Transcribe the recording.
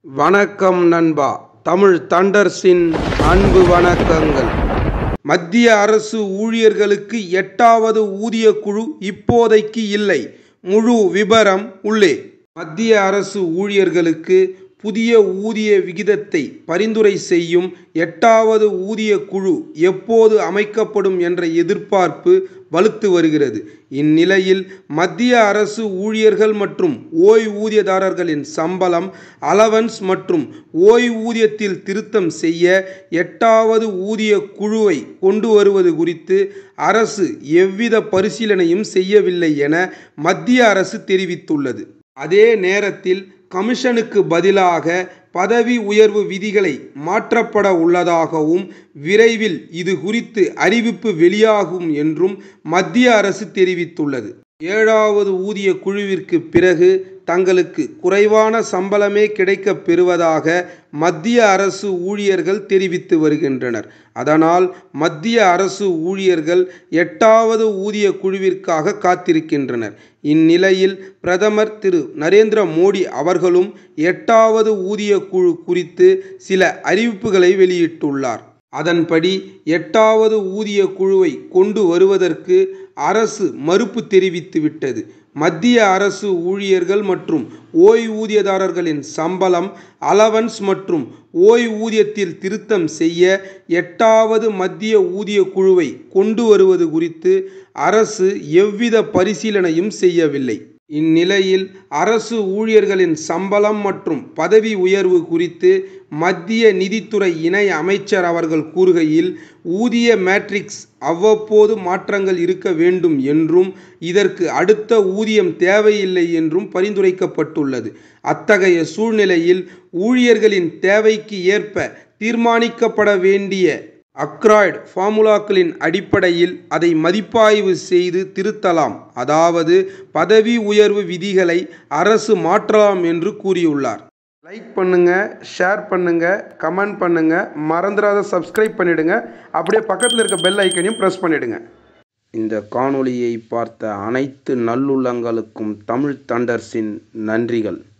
வணக்கம் நண்பா தமிழ் தண்டர்ஸின் அன்பு வணக்கங்கள் மத்திய அரசு ஊழியர்களுக்கு எட்டாவது ஊதிய குழு இப்போதைக்கு இல்லை முழு விபரம் உள்ளே மத்திய அரசு ஊழியர்களுக்கு புதிய ஊதிய விகிதத்தை பரிந்துரை செய்யும் எட்டாவது ஊதிய குழு எப்போது அமைக்கப்படும் என்ற எதிர்பார்ப்பு வலுத்து வருகிறது இந்நிலையில் மத்திய அரசு ஊழியர்கள் மற்றும் ஓய்வூதியதாரர்களின் சம்பளம் அலவன்ஸ் மற்றும் ஓய்வூதியத்தில் திருத்தம் செய்ய எட்டாவது ஊதிய குழுவை கொண்டு வருவது குறித்து அரசு எவ்வித பரிசீலனையும் செய்யவில்லை என மத்திய அரசு தெரிவித்துள்ளது அதே நேரத்தில் கமிஷனுக்கு பதிலாக பதவி உயர்வு விதிகளை மாற்றப்பட உள்ளதாகவும் விரைவில் இது குறித்து அறிவிப்பு வெளியாகும் என்றும் மத்திய அரசு தெரிவித்துள்ளது ஏழாவது ஊதிய குழுவிற்கு பிறகு தங்களுக்கு குறைவான சம்பளமே கிடைக்கப் பெறுவதாக மத்திய அரசு ஊழியர்கள் தெரிவித்து வருகின்றனர் அதனால் மத்திய அரசு ஊழியர்கள் எட்டாவது ஊதிய குழுவிற்காக காத்திருக்கின்றனர் இந்நிலையில் பிரதமர் திரு நரேந்திர மோடி அவர்களும் எட்டாவது ஊதிய குழு குறித்து சில அறிவிப்புகளை வெளியிட்டுள்ளார் அதன்படி எட்டாவது ஊதிய குழுவை கொண்டு வருவதற்கு அரசு மறுப்பு தெரிவித்துவிட்டது மத்திய அரசு ஊழியர்கள் மற்றும் ஓய்வூதியதாரர்களின் சம்பளம் அலவன்ஸ் மற்றும் ஓய்வூதியத்தில் திருத்தம் செய்ய எட்டாவது மத்திய ஊதிய குழுவை கொண்டு வருவது குறித்து அரசு எவ்வித பரிசீலனையும் செய்யவில்லை இந்நிலையில் அரசு ஊழியர்களின் சம்பளம் மற்றும் பதவி உயர்வு குறித்து மத்திய நிதித்துறை இணை அமைச்சர் அவர்கள் கூறுகையில் ஊதிய மேட்ரிக்ஸ் அவ்வப்போது மாற்றங்கள் இருக்க வேண்டும் என்றும் இதற்கு அடுத்த ஊதியம் தேவையில்லை என்றும் பரிந்துரைக்கப்பட்டுள்ளது அத்தகைய சூழ்நிலையில் ஊழியர்களின் தேவைக்கு ஏற்ப தீர்மானிக்கப்பட வேண்டிய அக்ராய்டு ஃபார்முலாக்களின் அடிப்படையில் அதை மதிப்பாய்வு செய்து திருத்தலாம் அதாவது பதவி உயர்வு விதிகளை அரசு மாற்றலாம் என்று கூறியுள்ளார் லைக் பண்ணுங்க ஷேர் பண்ணுங்க கமெண்ட் பண்ணுங்க மறந்துடாத சப்ஸ்கிரைப் பண்ணிடுங்க அப்படியே பக்கத்தில் இருக்க பெல் ஐக்கனையும் ப்ரெஸ் பண்ணிடுங்க இந்த காணொளியை பார்த்த அனைத்து நல்லுள்ளங்களுக்கும் தமிழ் தண்டர்ஸின் நன்றிகள்